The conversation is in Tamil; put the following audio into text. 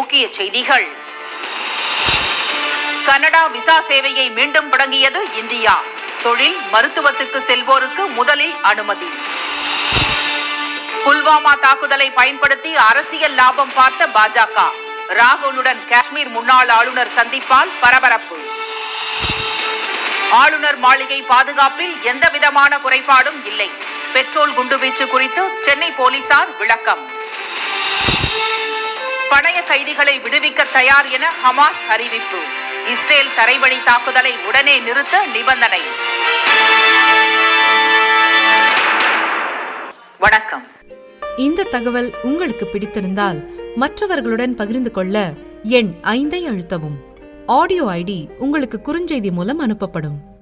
முக்கிய செய்திகள் கனடா விசா சேவையை மீண்டும் தொடங்கியது இந்தியா தொழில் மருத்துவத்துக்கு செல்வோருக்கு முதலில் அனுமதி புல்வாமா தாக்குதலை பயன்படுத்தி அரசியல் லாபம் பார்த்த பாஜக ராகுலுடன் காஷ்மீர் முன்னாள் ஆளுநர் சந்திப்பால் பரபரப்பு ஆளுநர் மாளிகை பாதுகாப்பில் எந்தவிதமான குறைபாடும் இல்லை பெட்ரோல் குண்டுவீச்சு குறித்து சென்னை போலீசார் விளக்கம் பணைய கைதிகளை விடுவிக்க தயார் என ஹமாஸ் அறிவிப்பு இஸ்ரேல் தரைவழி தாக்குதலை உடனே நிறுத்த நிபந்தனை வணக்கம் இந்த தகவல் உங்களுக்கு பிடித்திருந்தால் மற்றவர்களுடன் பகிர்ந்து கொள்ள எண் ஐந்தை அழுத்தவும் ஆடியோ ஐடி உங்களுக்கு குறுஞ்செய்தி மூலம் அனுப்பப்படும்